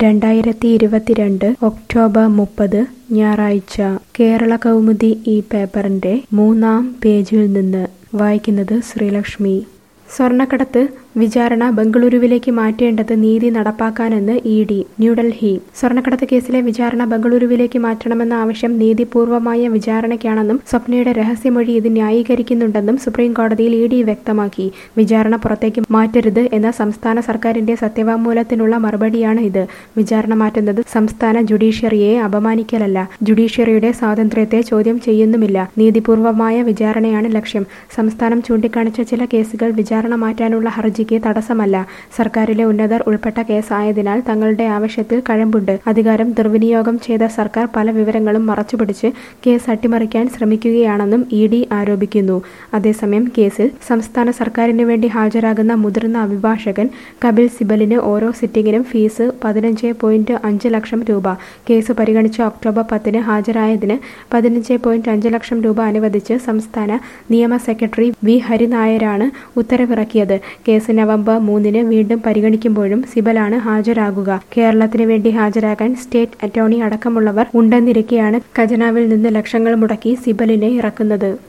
രണ്ടായിരത്തി ഇരുപത്തിരണ്ട് ഒക്ടോബർ മുപ്പത് ഞായറാഴ്ച കേരള കൗമുദി ഈ പേപ്പറിന്റെ മൂന്നാം പേജിൽ നിന്ന് വായിക്കുന്നത് ശ്രീലക്ഷ്മി സ്വർണ്ണക്കടത്ത് വിചാരണ ബംഗളൂരുവിലേക്ക് മാറ്റേണ്ടത് നീതി നടപ്പാക്കാനെന്ന് ഇ ഡി ന്യൂഡൽഹി സ്വർണ്ണക്കടത്ത് കേസിലെ വിചാരണ ബംഗളൂരുവിലേക്ക് മാറ്റണമെന്ന ആവശ്യം നീതിപൂർവമായ വിചാരണയ്ക്കാണെന്നും സ്വപ്നയുടെ രഹസ്യമൊഴി ഇത് ന്യായീകരിക്കുന്നുണ്ടെന്നും സുപ്രീം കോടതിയിൽ ഇ ഡി വ്യക്തമാക്കി വിചാരണ പുറത്തേക്ക് മാറ്റരുത് എന്ന സംസ്ഥാന സർക്കാരിന്റെ സത്യവാങ്മൂലത്തിനുള്ള മറുപടിയാണ് ഇത് വിചാരണ മാറ്റുന്നത് സംസ്ഥാന ജുഡീഷ്യറിയെ അപമാനിക്കലല്ല ജുഡീഷ്യറിയുടെ സ്വാതന്ത്ര്യത്തെ ചോദ്യം ചെയ്യുന്നുമില്ല നീതിപൂർവമായ വിചാരണയാണ് ലക്ഷ്യം സംസ്ഥാനം ചൂണ്ടിക്കാണിച്ച ചില കേസുകൾ വിചാരണ മാറ്റാനുള്ള ഹർജിക്ക് തടസ്സമല്ല സർക്കാരിലെ ഉന്നതർ ഉൾപ്പെട്ട കേസായതിനാൽ തങ്ങളുടെ ആവശ്യത്തിൽ കഴമ്പുണ്ട് അധികാരം ദുർവിനിയോഗം ചെയ്ത സർക്കാർ പല വിവരങ്ങളും മറച്ചുപിടിച്ച് കേസ് അട്ടിമറിക്കാൻ ശ്രമിക്കുകയാണെന്നും ഇ ഡി ആരോപിക്കുന്നു അതേസമയം കേസിൽ സംസ്ഥാന സർക്കാരിനു വേണ്ടി ഹാജരാകുന്ന മുതിർന്ന അഭിഭാഷകൻ കപിൽ സിബലിന് ഓരോ സിറ്റിംഗിനും ഫീസ് പതിനഞ്ച് പോയിന്റ് അഞ്ച് ലക്ഷം രൂപ കേസ് പരിഗണിച്ച ഒക്ടോബർ പത്തിന് ഹാജരായതിന് പതിനഞ്ച് പോയിന്റ് അഞ്ച് ലക്ഷം രൂപ അനുവദിച്ച് സംസ്ഥാന നിയമ സെക്രട്ടറി വി ഹരിനായരാണ് ഉത്തരവിറക്കിയത് കേസ് നവംബർ മൂന്നിന് വീണ്ടും പരിഗണിക്കുമ്പോഴും സിബലാണ് ഹാജരാകുക കേരളത്തിന് വേണ്ടി ഹാജരാകാൻ സ്റ്റേറ്റ് അറ്റോർണി അടക്കമുള്ളവർ ഉണ്ടെന്നിരിക്കെയാണ് ഖജനാവിൽ നിന്ന് ലക്ഷങ്ങൾ മുടക്കി സിബലിനെ ഇറക്കുന്നത്